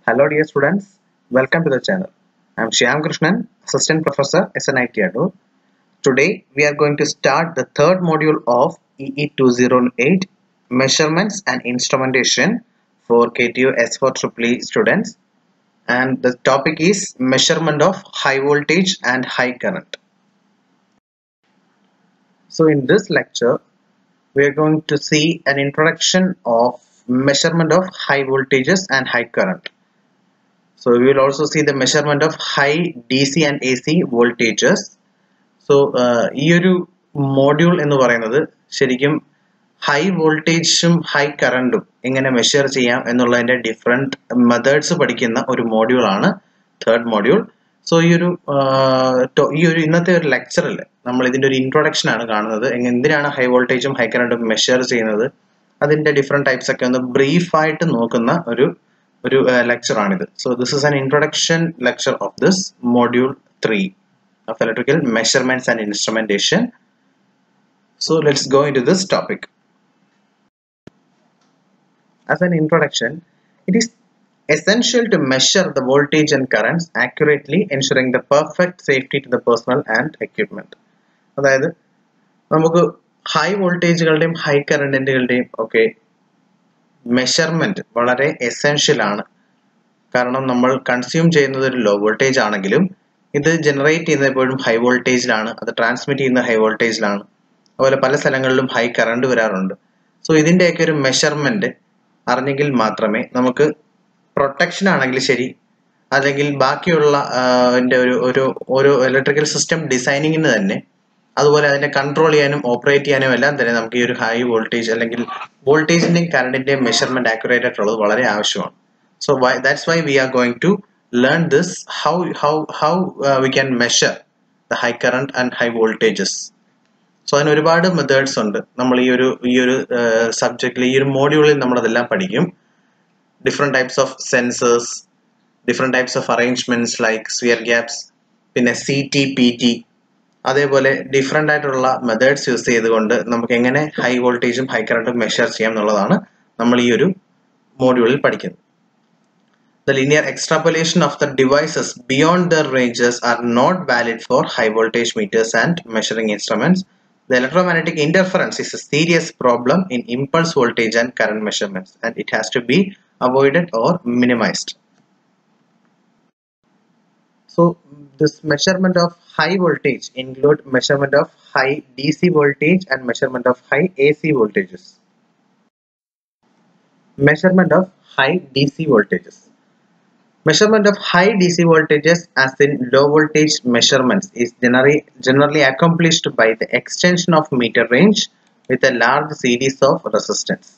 Hello dear students, welcome to the channel. I am Shyam Krishnan, Assistant Professor SNIT Ado. Today we are going to start the third module of EE208 Measurements and Instrumentation for KTU S4EE students and the topic is measurement of high voltage and high current. So in this lecture we are going to see an introduction of measurement of high voltages and high current. So we will also see the measurement of high DC and AC voltages. So ഈ ഒരു module എന്ന് പറയുന്നത് ശരിക്കും high വോൾട്ടേജും high കറണ്ടും എങ്ങനെ measure ചെയ്യാം എന്നുള്ളതിന്റെ ഡിഫറെന്റ് മെത്തേഡ്സ് പഠിക്കുന്ന ഒരു മോഡ്യൂൾ ആണ് തേർഡ് മോഡ്യൂൾ സോ ഈ ഒരു ഈ ഒരു ഇന്നത്തെ ഒരു ലെക്ചറിൽ നമ്മൾ ഇതിന്റെ ഒരു ഇൻട്രൊഡക്ഷൻ ആണ് കാണുന്നത് എന്തിനാണ് ഹൈ വോൾട്ടേജും ഹൈ കറണ്ടും മെഷർ ചെയ്യുന്നത് അതിന്റെ ഡിഫറെന്റ് ടൈപ്സ് ഒക്കെ ഒന്ന് ബ്രീഫ് ആയിട്ട് നോക്കുന്ന ഒരു ഒരു ലെക്ചർ ആണിത് so this is an introduction lecture of this module three of electrical measurements and instrumentation. So let's go into this topic. As an introduction, it is essential to measure the voltage and currents accurately, ensuring the perfect safety to the personnel and equipment. അതായത് നമുക്ക് high വോൾട്ടേജുകളുടെയും high കറണ്ടിൻ്റെകളുടെയും ഒക്കെ measurement വളരെ essential ആണ് കാരണം നമ്മൾ consume ചെയ്യുന്നത് ഒരു low voltage ആണെങ്കിലും ഇത് ജനറേറ്റ് ചെയ്യുന്നത് എപ്പോഴും ഹൈ വോൾട്ടേജിലാണ് അത് ട്രാൻസ്മിറ്റ് ചെയ്യുന്ന ഹൈ വോൾട്ടേജിലാണ് അതുപോലെ പല സ്ഥലങ്ങളിലും ഹൈ കറണ്ട് വരാറുണ്ട് സോ ഇതിൻ്റെയൊക്കെ ഒരു മെഷർമെന്റ് അറിഞ്ഞെങ്കിൽ മാത്രമേ നമുക്ക് പ്രൊട്ടക്ഷൻ ആണെങ്കിൽ ശരി അല്ലെങ്കിൽ ബാക്കിയുള്ള ഒരു ഒരു ഒരു ഇലക്ട്രിക്കൽ സിസ്റ്റം ഡിസൈനിങ്ങിന് തന്നെ അതുപോലെ അതിനെ കൺട്രോൾ ചെയ്യാനും ഓപ്പറേറ്റ് ചെയ്യാനും എല്ലാം തന്നെ നമുക്ക് ഈ ഒരു ഹൈ വോൾട്ടേജ് അല്ലെങ്കിൽ വോൾട്ടേജിന്റെയും കറണ്ടിന്റെയും മെഷർമെന്റ് ആക്യുറേറ്റ് ആയിട്ടുള്ളത് വളരെ ആവശ്യമാണ് so that's why we are going to learn this how how how uh, we can measure the high current and high voltages so അതിന് ഒരുപാട് മെത്തേഡ്സ് ഉണ്ട് നമ്മൾ ഈ ഒരു ഈ ഒരു സബ്ജക്റ്റിൽ ഈ ഒരു മോഡ്യൂളിൽ നമ്മൾ അതെല്ലാം പഠിക്കും different types of sensors different types of arrangements like sphere gaps പിന്നെ സി ടി പി ടി അതേപോലെ ഡിഫറെന്റ് ആയിട്ടുള്ള മെത്തേഡ്സ് യൂസ് ചെയ്തുകൊണ്ട് നമുക്ക് എങ്ങനെ ഹൈ വോൾട്ടേജും ഹൈ കറണ്ടും മെഷർ ചെയ്യാം എന്നുള്ളതാണ് നമ്മൾ ഈ ഒരു മോഡ്യൂളിൽ പഠിക്കുന്നത് the linear extrapolation of the devices beyond their ranges are not valid for high voltage meters and measuring instruments. The electromagnetic interference is a serious problem in impulse voltage and current measurements and it has to be avoided or minimized. So this measurement of high voltage include measurement of high DC voltage and measurement of high AC voltages. Measurement of high DC voltages. Measurement of high DC voltages as in low voltage measurements is generally, generally accomplished by the extension of meter range with a large series of resistance.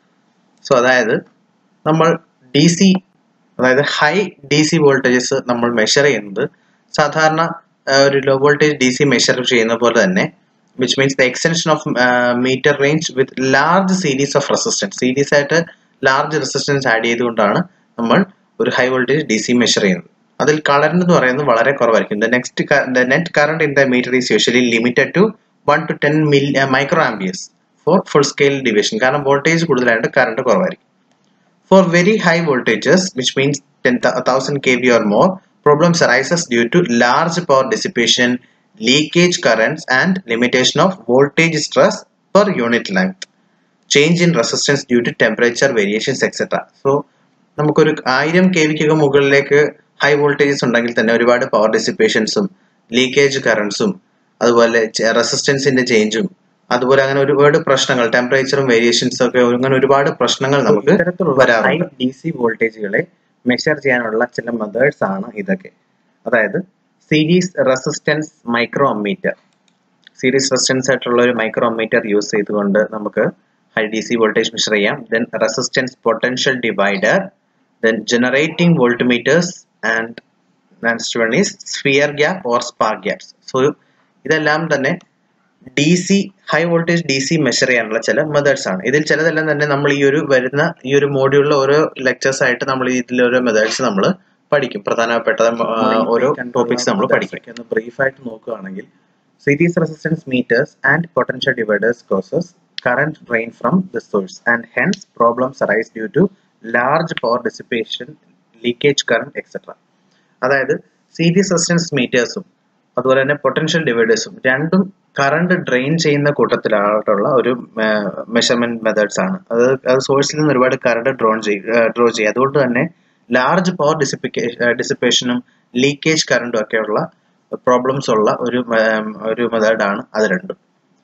So അതായത് നമ്മൾ D C അതായത് high D C voltages നമ്മൾ measure ചെയ്യുന്നത് സാധാരണ ഒരു low voltage D C measure ചെയ്യുന്ന പോലെ തന്നെ which means the extension of meter range with large series of resistance series ആയിട്ട് ലാർജ് റെസിസ്റ്റൻസ് ആഡ് ചെയ്തുകൊണ്ടാണ് നമ്മൾ ഒരു high voltage D C measure ചെയ്യുന്നത് അതിൽ കറണ്ട് എന്ന് പറയുന്നത് വളരെ കുറവായിരിക്കും the next the net current in the meter is usually limited to one to ten mil micro amperes for full scale division കാരണം വോൾട്ടേജ് കൂടുതലായിട്ട് കറണ്ട് കുറവായിരിക്കും for very high voltages which means ten thousand K V or more problems arises due to large power dissipation leakage currents and limitation of voltage stress per unit length change in resistance due to temperature variations etcetera so നമുക്കൊരു ആയിരം K വിക്കൊക്കെ മുകളിലേക്ക് high voltages ഉണ്ടെങ്കിൽ തന്നെ ഒരുപാട് power ഡിസിപ്പേഷൻസും leakage കറണ്ട്സും അതുപോലെ റെസിസ്റ്റൻസിന്റെ ചേഞ്ചും അതുപോലെ അങ്ങനെ ഒരുപാട് പ്രശ്നങ്ങൾ ടെമ്പറേച്ചറും വേരിയേഷൻസും ഒക്കെ അങ്ങനെ ഒരുപാട് പ്രശ്നങ്ങൾ നമുക്ക് ഹൈ ഡി സി വോൾട്ടേജുകളെ മെഷർ ചെയ്യാനുള്ള ചില മെത്തേഡ്സ് ആണ് ഇതൊക്കെ അതായത് series resistance micro ammeter series resistance ആയിട്ടുള്ള ഒരു മൈക്രോ അമ്മീറ്റർ യൂസ് ചെയ്തുകൊണ്ട് നമുക്ക് high DC voltage measure ചെയ്യാം then resistance potential divider then generating voltmeters and next one is sphere gap or spark gaps so ഇതെല്ലാം തന്നെ D C high voltage D C measure ചെയ്യാനുള്ള ചില methods ആണ് ഇതിൽ ചിലതെല്ലാം തന്നെ നമ്മൾ ഈ ഒരു വരുന്ന ഈ ഒരു മോഡ്യൂളിലെ ഓരോ ലെക്ചേഴ്സ് ആയിട്ട് നമ്മൾ ഇതിൽ ഓരോ മെത്തേഡ്സ് നമ്മൾ പഠിക്കും പ്രധാനപ്പെട്ട ഓരോ ടോപ്പിക്സ് നമ്മൾ പഠിക്കും ഒന്ന് ബ്രീഫ് ആയിട്ട് നോക്കുകയാണെങ്കിൽ series resistance meters and potential dividers causes current drain from the source and hence problems arise due to large power dissipation leakage current etcetera അതായത് സീരീസ് റെസിസ്റ്റൻസ് മീറ്റേഴ്സും അതുപോലെ തന്നെ പൊട്ടൻഷ്യൽ ഡിവൈഡേഴ്സും രണ്ടും കറണ്ട് ഡ്രെയിൻ ചെയ്യുന്ന കൂട്ടത്തിലായിട്ടുള്ള ഒരു മെഷർമെന്റ് മെത്തേഡ്സ് ആണ് അത് അത് സോഴ്സിൽ നിന്ന് ഒരുപാട് കറണ്ട് ഡ്രോൺ ചെയ്യും ഡ്രോ ചെയ്യും അതുകൊണ്ട് തന്നെ ലാർജ് പവർ ഡിസിപ്പിക്കേഷൻ ഡിസിപ്പേഷനും ലീക്കേജ് കറണ്ടും ഒക്കെയുള്ള പ്രോബ്ലംസ് ഉള്ള ഒരു ഒരു മെത്തേഡാണ് അത് രണ്ടും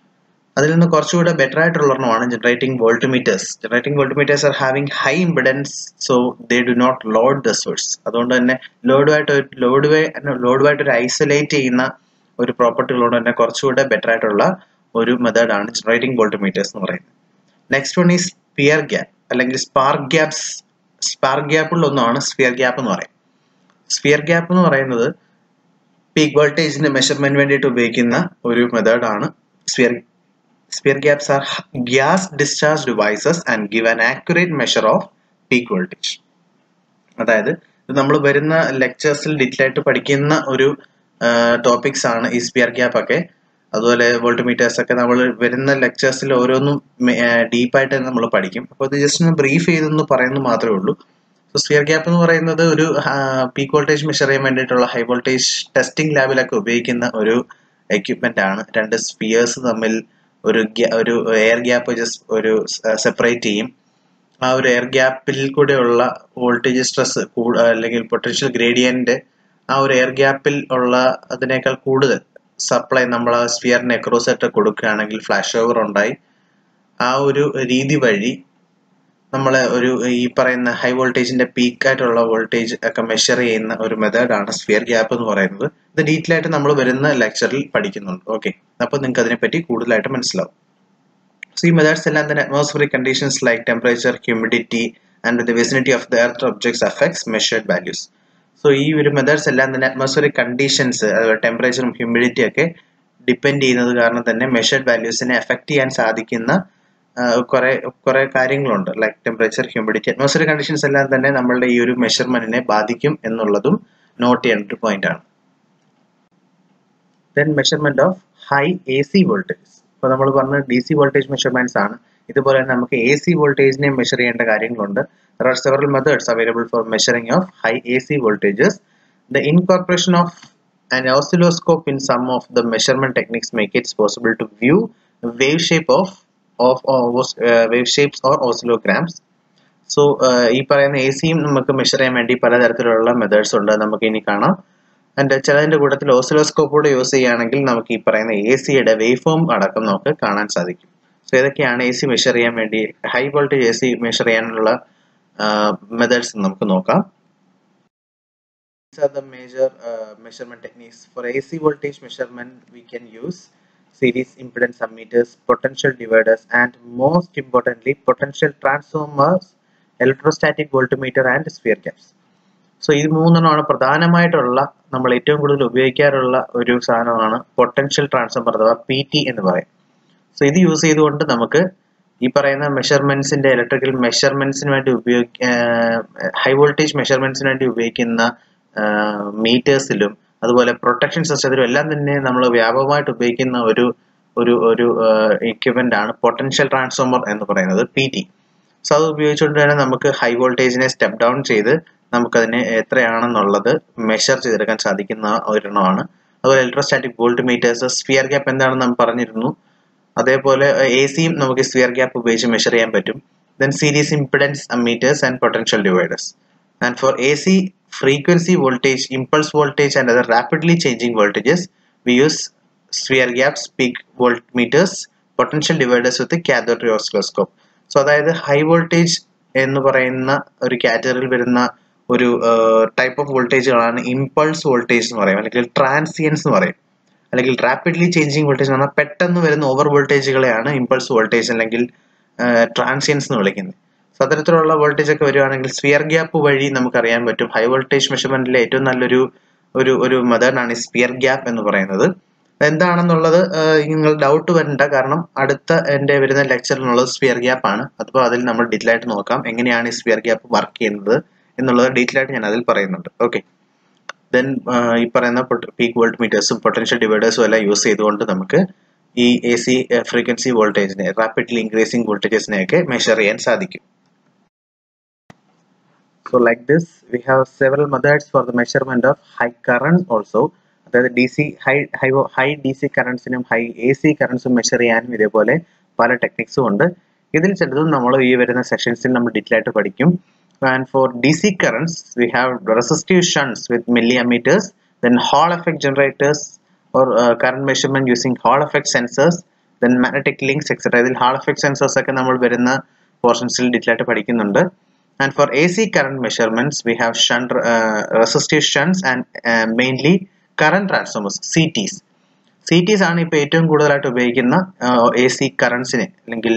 അതിൽ നിന്ന് കുറച്ചുകൂടെ ബെറ്റർ ആയിട്ടുള്ള ഒരെണ്ണമാണ് generating voltmeters generating voltmeters are having high impedance so they do not load the source അതുകൊണ്ട് തന്നെ ലോഡുമായിട്ട് ലോഡ് ലോഡുമായിട്ട് ഒരു ഐസൊലേറ്റ് ചെയ്യുന്ന ഒരു പ്രോപ്പർട്ടി ഉള്ളതുകൊണ്ട് തന്നെ കുറച്ചുകൂടെ ബെറ്റർ ആയിട്ടുള്ള ഒരു മെത്തേഡാണ് ജനറേറ്റിംഗ് വോൾട്ട്മീറ്റേഴ്സ് എന്ന് പറയുന്നത് next one is sphere gap അല്ലെങ്കിൽ സ്പാർക്ക് ഗ്യാപ്സ് സ്പാർക്ക് ഗ്യാപ്പിൽ ഒന്നാണ് സ്പിയർ ഗ്യാപ്പ് എന്ന് പറയും സ്പിയർ ഗ്യാപ്പ് എന്ന് പറയുന്നത് പീക്ക് വോൾട്ടേജിന്റെ മെഷർമെന്റ് വേണ്ടിയിട്ട് ഉപയോഗിക്കുന്ന ഒരു മെത്തേഡാണ് sphere Sphere gaps are gas discharge devices and give an accurate measure of peak voltage. അതായത് ഇത് നമ്മൾ വരുന്ന ലെക്ചേഴ്സിൽ ഡീറ്റെയിൽ ആയിട്ട് പഠിക്കുന്ന ഒരു ടോപ്പിക്സ് ആണ് ഈ സ്പിയർ ഗ്യാപ്പ് ഒക്കെ അതുപോലെ വോൾട്ട്മീറ്റേഴ്സ് ഒക്കെ നമ്മൾ വരുന്ന ലെക്ചേഴ്സിൽ ഓരോന്നും ഡീപ്പായിട്ട് തന്നെ നമ്മൾ പഠിക്കും അപ്പോൾ ഇത് ജസ്റ്റ് ഒന്ന് ബ്രീഫ് ചെയ്തെന്ന് പറയുന്നത് മാത്രമേ ഉള്ളൂ സോ സ്പിയർ ഗ്യാപ്പ് എന്ന് പറയുന്നത് ഒരു പീക്ക് വോൾട്ടേജ് മെഷർ ചെയ്യാൻ വേണ്ടിയിട്ടുള്ള ഹൈ വോൾട്ടേജ് ടെസ്റ്റിംഗ് ലാബിലൊക്കെ ഉപയോഗിക്കുന്ന ഒരു എക്യുപ്മെന്റ് ആണ് രണ്ട് സ്പിയേഴ്സ് തമ്മിൽ ഒരു ഒരു എയർ ഗ്യാപ്പ് ജസ്റ്റ് ഒരു സെപ്പറേറ്റ് ചെയ്യും ആ ഒരു എയർ ഗ്യാപ്പിൽ കൂടെയുള്ള വോൾട്ടേജ് സ്ട്രെസ് അല്ലെങ്കിൽ പൊട്ടൻഷ്യൽ ഗ്രേഡിയന്റ് ആ ഒരു എയർ ഗ്യാപ്പിൽ ഉള്ള അതിനേക്കാൾ കൂടുതൽ സപ്ലൈ നമ്മൾ ആ സ്ഫിയറിന് എക്രോസ് ആയിട്ട് കൊടുക്കുകയാണെങ്കിൽ ഫ്ലാഷ് ഓവർ ഉണ്ടായി ആ ഒരു രീതി വഴി നമ്മൾ ഒരു ഈ പറയുന്ന ഹൈ വോൾട്ടേജിന്റെ പീക്കായിട്ടുള്ള വോൾട്ടേജ് ഒക്കെ മെഷർ ചെയ്യുന്ന ഒരു മെത്തേഡാണ് സ്ഫിയർ ഗ്യാപ്പ് എന്ന് പറയുന്നത് ഇത് ഡീറ്റെയിൽ ആയിട്ട് നമ്മൾ വരുന്ന ലെക്ചറിൽ പഠിക്കുന്നുണ്ട് ഓക്കെ അപ്പോൾ നിങ്ങൾക്ക് അതിനെപ്പറ്റി കൂടുതലായിട്ട് മനസ്സിലാവും സോ ഈ മെത്തേഡ്സ് എല്ലാം തന്നെ atmospheric conditions like temperature humidity and the vicinity of the earth objects affects measured values so ഈ ഒരു മെത്തേഡ്സ് എല്ലാം തന്നെ അറ്റ്മോസ്ഫിയറിക് കണ്ടീഷൻസ് ടെമ്പറേച്ചറും ഹ്യൂമിഡിറ്റി ഒക്കെ ഡിപ്പെൻഡ് ചെയ്യുന്നത് കാരണം തന്നെ മെഷേർഡ് വാല്യൂസിനെ എഫക്ട് ചെയ്യാൻ സാധിക്കുന്ന കുറെ കുറെ കാര്യങ്ങളുണ്ട് like temperature humidity atmosphere conditions എല്ലാം തന്നെ നമ്മളുടെ ഈ ഒരു മെഷർമെന്റിനെ ബാധിക്കും എന്നുള്ളതും നോട്ട് ചെയ്യേണ്ട ഒരു പോയിന്റ് ആണ് then measurement of high A C voltage ഇപ്പോൾ നമ്മൾ പറഞ്ഞ ഡി സി വോൾട്ടേജ് മെഷർമെന്റ്സ് ആണ് ഇതുപോലെ തന്നെ നമുക്ക് എ സി വോൾട്ടേജിനെ മെഷർ ചെയ്യേണ്ട കാര്യങ്ങളുണ്ട് there are several methods available for measuring of high A C voltages the incorporation of an oscilloscope in some of the measurement techniques make it possible to view wave shape of of uh, wave shapes or oscillograms so ഈ പറയുന്ന A സിയും നമുക്ക് measure ചെയ്യാൻ വേണ്ടി പലതരത്തിലുള്ള methods ഉണ്ട് നമുക്ക് ഇനി കാണാം ആൻഡ് ചിലതിന്റെ കൂട്ടത്തിൽ ഓസിലോസ്കോപ്പ് കൂടെ യൂസ് ചെയ്യുകയാണെങ്കിൽ നമുക്ക് ഈ പറയുന്ന എ സിയുടെ വേവ് ഫോം അടക്കം നമുക്ക് കാണാൻ സാധിക്കും സോ ഇതൊക്കെയാണ് എ സി മെഷർ ചെയ്യാൻ വേണ്ടി high voltage A C measure ചെയ്യാനുള്ള മെത്തേഡ്സ് നമുക്ക് നോക്കാം These are the major uh, measurement techniques. For AC voltage measurement, we can use series impedance ammeters, potential dividers, and most importantly, potential transformers, electrostatic voltmeter, and sphere gaps. So ഇത് മൂന്നെണ്ണമാണ് പ്രധാനമായിട്ടുള്ള നമ്മൾ ഏറ്റവും കൂടുതൽ ഉപയോഗിക്കാറുള്ള ഒരു സാധനമാണ് പൊട്ടൻഷ്യൽ ട്രാൻസ്ഫോമർ അഥവാ പി ടി എന്ന് പറയും സോ ഇത് യൂസ് ചെയ്തുകൊണ്ട് നമുക്ക് ഈ പറയുന്ന മെഷർമെന്റ്സിന്റെ ഇലക്ട്രിക്കൽ മെഷർമെന്റ്സിന് വേണ്ടി ഉപയോഗി ഹൈ വോൾട്ടേജ് മെഷർമെന്റ്സിന് വേണ്ടി ഉപയോഗിക്കുന്ന മീറ്റേഴ്സിലും അതുപോലെ പ്രൊട്ടക്ഷൻ സിസ്റ്റത്തിലും എല്ലാം തന്നെ നമ്മൾ വ്യാപകമായിട്ട് ഉപയോഗിക്കുന്ന ഒരു ഒരു ഒരു എക്യുപ്മെന്റ് ആണ് പൊട്ടൻഷ്യൽ ട്രാൻസ്ഫോമർ എന്ന് പറയുന്നത് പി ടി സോ അത് ഉപയോഗിച്ചുകൊണ്ട് തന്നെ നമുക്ക് ഹൈ വോൾട്ടേജിനെ സ്റ്റെപ്പ് ഡൗൺ ചെയ്ത് നമുക്കതിനെ എത്രയാണെന്നുള്ളത് മെഷർ ചെയ്തെടുക്കാൻ സാധിക്കുന്ന ഒരെണ്ണമാണ് അതുപോലെ electrostatic voltmeters sphere gap എന്താണെന്ന് നാം പറഞ്ഞിരുന്നു അതേപോലെ എ സിയും നമുക്ക് സ്ഫിയർ ഗ്യാപ്പ് ഉപയോഗിച്ച് മെഷർ ചെയ്യാൻ പറ്റും then series impedance ammeters and potential dividers and for A C frequency voltage, impulse voltage, and other rapidly changing voltages, we use sphere gaps, peak voltmeters, potential dividers with the cathode ray oscilloscope. So അതായത് high voltage എന്ന് പറയുന്ന ഒരു കാറ്റഗറിയിൽ വരുന്ന ഒരു type of വോൾട്ടേജുകളാണ് impulse voltage എന്ന് പറയും അല്ലെങ്കിൽ ട്രാൻസിയൻസ് എന്ന് പറയും അല്ലെങ്കിൽ റാപ്പിഡ്ലി ചേഞ്ചിങ് വോൾട്ടേജ് എന്ന് പറഞ്ഞാൽ പെട്ടെന്ന് വരുന്ന ഓവർ വോൾട്ടേജുകളെയാണ് ഇമ്പൾസ് വോൾട്ടേജ് അല്ലെങ്കിൽ ട്രാൻസിയൻസ് എന്ന് വിളിക്കുന്നത് സോ അത്തരത്തിലുള്ള വോൾട്ടേജ് ഒക്കെ വരുവാണെങ്കിൽ സ്പിയർ ഗ്യാപ്പ് വഴി നമുക്ക് അറിയാൻ പറ്റും ഹൈ വോൾട്ടേജ് മെഷർമെന്റിലെ ഏറ്റവും നല്ലൊരു ഒരു ഒരു മെത്തേഡാണ് ഈ സ്പിയർ ഗ്യാപ്പ് എന്ന് പറയുന്നത് എന്താണെന്നുള്ളത് നിങ്ങൾ ഡൗട്ട് വരണ്ട കാരണം അടുത്ത എൻ്റെ വരുന്ന ലെക്ചറിനുള്ളത് സ്പിയർ ഗ്യാപ്പ് ആണ് അപ്പോൾ അതിൽ നമ്മൾ ഡീറ്റെയിൽ ആയിട്ട് നോക്കാം എങ്ങനെയാണ് ഈ സ്പിയർ ഗ്യാപ്പ് വർക്ക് ചെയ്യുന്നത് എന്നുള്ളത് ഡീറ്റെയിൽ ആയിട്ട് ഞാൻ അതിൽ പറയുന്നുണ്ട് ഓക്കെ ദെൻ ഈ പറയുന്ന പീക്ക് വോൾട്ട് മീറ്റേഴ്സും പൊട്ടൻഷ്യൽ ഡിവൈഡേഴ്സും എല്ലാം യൂസ് ചെയ്തുകൊണ്ട് നമുക്ക് ഈ എ സി ഫ്രീക്വൻസി വോൾട്ടേജിനെ റാപ്പിഡ്ലി ഇൻക്രീസിംഗ് വോൾട്ടേജസിനെയൊക്കെ മെഷർ ചെയ്യാൻ സാധിക്കും so like this we have several methods for the measurement of high current also അതായത് D C high high high D C കറണ്ട്സിനും ഹൈ എ സി കറണ്ട്സും മെഷർ ചെയ്യാനും ഇതേപോലെ പല ടെക്നിക്സും ഉണ്ട് ഇതിൽ ചിലതും നമ്മൾ ഈ വരുന്ന സെഷൻസിൽ നമ്മൾ ഡീറ്റെയിൽ ആയിട്ട് പഠിക്കും and for D C currents we have resistive shunts with milli ammeters then hall effect generators or current measurement using hall effect sensors then magnetic links etcetera ഇതിൽ ഹാൾ എഫക്ട് സെൻസേഴ്സ് ഒക്കെ നമ്മൾ വരുന്ന പോർഷൻസിൽ detail ആയിട്ട് പഠിക്കുന്നുണ്ട് and for AC current measurements we have shunt uh, resistive shunts and uh, mainly current transformers CTs CTs ആണ് ഇപ്പോൾ ഏറ്റവും കൂടുതലായിട്ട് ഉപയോഗിക്കുന്ന എ സി കറണ്ട്സിന് അല്ലെങ്കിൽ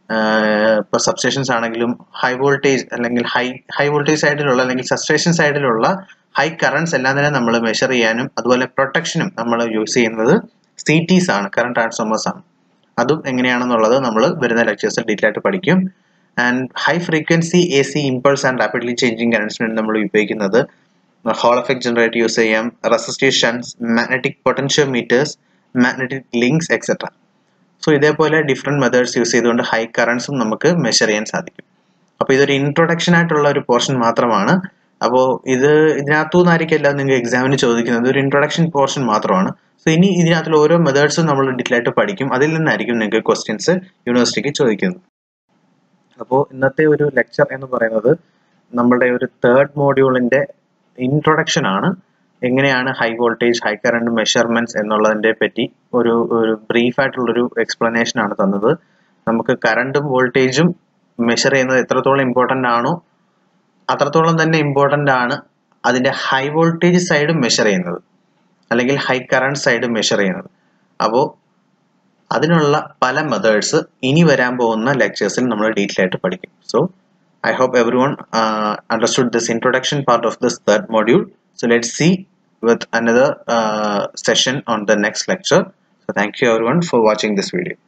ഇപ്പോൾ സബ്സ്റ്റേഷൻസ് ആണെങ്കിലും ഹൈ വോൾട്ടേജ് അല്ലെങ്കിൽ ഹൈ ഹൈ വോൾട്ടേജ് സൈഡിലുള്ള അല്ലെങ്കിൽ സബ്സ്റ്റേഷൻ സൈഡിലുള്ള ഹൈ കറണ്ട്സ് എല്ലാം തന്നെ നമ്മൾ മെഷർ ചെയ്യാനും അതുപോലെ പ്രൊട്ടക്ഷനും നമ്മൾ യൂസ് ചെയ്യുന്നത് സി ടീസ് ആണ് കറണ്ട് ട്രാൻസ്ഫോമേഴ്സ് ആണ് അതും എങ്ങനെയാണെന്നുള്ളത് നമ്മൾ വരുന്ന ലെക്ചേഴ്സിൽ ഡീറ്റെയിൽ ആയിട്ട് പഠിക്കും and high frequency A C impulse and rapidly changing കറൻസിന് നമ്മൾ ഉപയോഗിക്കുന്നത് ഹോൾ എഫക്ട് ജനറേറ്റർ യൂസ് ചെയ്യാം resistive shunts magnetic potentiometers magnetic links etcetera so ഇതേപോലെ ഡിഫറെൻറ്റ് മെത്തേഡ്സ് യൂസ് ചെയ്തുകൊണ്ട് ഹൈ കറൻസും നമുക്ക് മെഷർ ചെയ്യാൻ സാധിക്കും അപ്പോൾ ഇതൊരു ഇൻട്രൊഡക്ഷൻ ആയിട്ടുള്ള ഒരു പോർഷൻ മാത്രമാണ് അപ്പോൾ ഇത് ഇതിനകത്തു നിന്നായിരിക്കില്ല നിങ്ങൾക്ക് എക്സാമിന് ചോദിക്കുന്നത് ഒരു ഇൻട്രൊഡക്ഷൻ പോർഷൻ മാത്രമാണ് സോ ഇനി ഇതിനകത്തുള്ള ഓരോ മെത്തേഡ്സും നമ്മൾ ഡീറ്റെയിൽ ആയിട്ട് പഠിക്കും അതിൽ നിന്നായിരിക്കും നിങ്ങൾക്ക് ക്വസ്റ്റ്യൻസ് യൂണിവേഴ്സിറ്റിക്ക് ചോദിക്കുന്നത് അപ്പോൾ ഇന്നത്തെ ഒരു ലെക്ചർ എന്ന് പറയുന്നത് നമ്മുടെ ഒരു തേർഡ് മോഡ്യൂളിന്റെ ഇൻട്രൊഡക്ഷൻ ആണ് എങ്ങനെയാണ് high voltage high current measurements എന്നുള്ളതിനെ പറ്റി ഒരു ഒരു ബ്രീഫ് ആയിട്ടുള്ളൊരു എക്സ്പ്ലനേഷൻ ആണ് തന്നത് നമുക്ക് കറണ്ടും വോൾട്ടേജും മെഷർ ചെയ്യുന്നത് എത്രത്തോളം ഇമ്പോർട്ടൻ്റ് ആണോ അത്രത്തോളം തന്നെ ഇമ്പോർട്ടൻ്റ് ആണ് അതിന്റെ ഹൈ വോൾട്ടേജ് സൈഡ് മെഷർ ചെയ്യുന്നത് അല്ലെങ്കിൽ ഹൈ കറണ്ട് സൈഡ് മെഷർ ചെയ്യുന്നത് അപ്പോൾ അതിനുള്ള പല മെത്തേഡ്സ് ഇനി വരാൻ പോകുന്ന ലെക്ചേഴ്സിൽ നമ്മൾ ഡീറ്റെയിൽ ആയിട്ട് പഠിക്കും so I hope every one understood this introduction part of this third module so let's see with another uh, session on the next lecture so thank you everyone for watching this video